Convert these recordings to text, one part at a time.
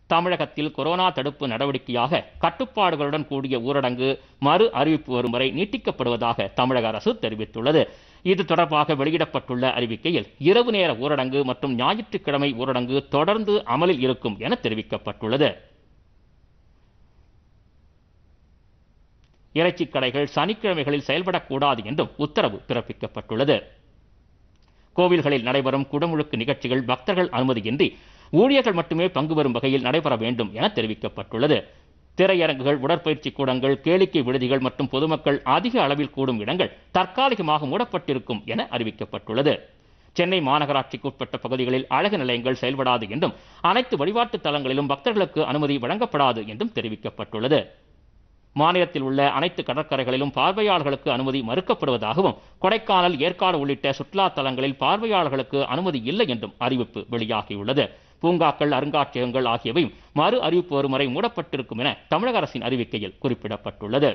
தமிழகத்தில் கொரோனா தடுப்பு நடவடிக்கையாக கட்டுப்பாடுகளுடன் கூடிய ஊரடங்கு மறு அறிவிப்பு வரும் வரை நீட்டிக்கப்படுவதாக தமிழக அரசு தெரிவித்துள்ளது இது தொடர்பாக வெளியிடப்பட்டுள்ள அறிவிக்கையில் இரவு நேர ஊரடங்கு மற்றும் ஞாயிற்றுக்கிழமை ஊரடங்கு தொடர்ந்து அமலில் இருக்கும் என தெரிவிக்கப்பட்டுள்ளது இறைச்சிக் கடைகள் சனிக்கிழமைகளில் செயல்படக்கூடாது என்றும் உத்தரவு பிறப்பிக்கப்பட்டுள்ளது கோவில்களில் நடைபெறும் குடமுழுக்கு நிகழ்ச்சிகள் பக்தர்கள் அனுமதியின்றி ஊழியர்கள் மட்டுமே பங்கு பெறும் வகையில் நடைபெற வேண்டும் என தெரிவிக்கப்பட்டுள்ளது திரையரங்குகள் உடற்பயிற்சி கூடங்கள் கேளிக்கை விடுதிகள் மற்றும் பொதுமக்கள் அதிக அளவில் கூடும் இடங்கள் தற்காலிகமாக மூடப்பட்டிருக்கும் என அறிவிக்கப்பட்டுள்ளது சென்னை மாநகராட்சிக்கு உட்பட்ட பகுதிகளில் அழகு நிலையங்கள் செயல்படாது என்றும் அனைத்து வழிபாட்டு தலங்களிலும் பக்தர்களுக்கு அனுமதி வழங்கப்படாது என்றும் தெரிவிக்கப்பட்டுள்ளது மாநிலத்தில் உள்ள அனைத்து கடற்கரைகளிலும் பார்வையாளர்களுக்கு அனுமதி மறுக்கப்படுவதாகவும் கொடைக்கானல் ஏற்காடு உள்ளிட்ட சுற்றுலா தலங்களில் பார்வையாளர்களுக்கு அனுமதி இல்லை என்றும் அறிவிப்பு வெளியாகியுள்ளது பூங்காக்கள் அருங்காட்சியகங்கள் ஆகியவையும் மறு அறிவிப்பு வரும் வரை மூடப்பட்டிருக்கும் என தமிழக அரசின் அறிவிக்கையில் குறிப்பிடப்பட்டுள்ளது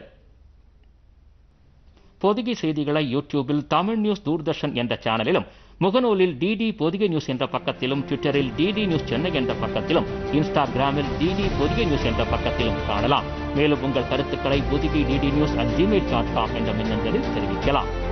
பொதிகை செய்திகளை யூடியூபில் தமிழ் நியூஸ் தூர்தர்ஷன் என்ற சேனலிலும் முகநூலில் டிடி பொதிகை நியூஸ் என்ற பக்கத்திலும் ட்விட்டரில் டிடி நியூஸ் சென்னை என்ற பக்கத்திலும் இன்ஸ்டாகிராமில் டிடி பொதிகை நியூஸ் என்ற பக்கத்திலும் காணலாம் மேலும் உங்கள் கருத்துக்களை Podhigai DD news at Gmail dot com என்ற மின்னஞ்சலில் தெரிவிக்கலாம்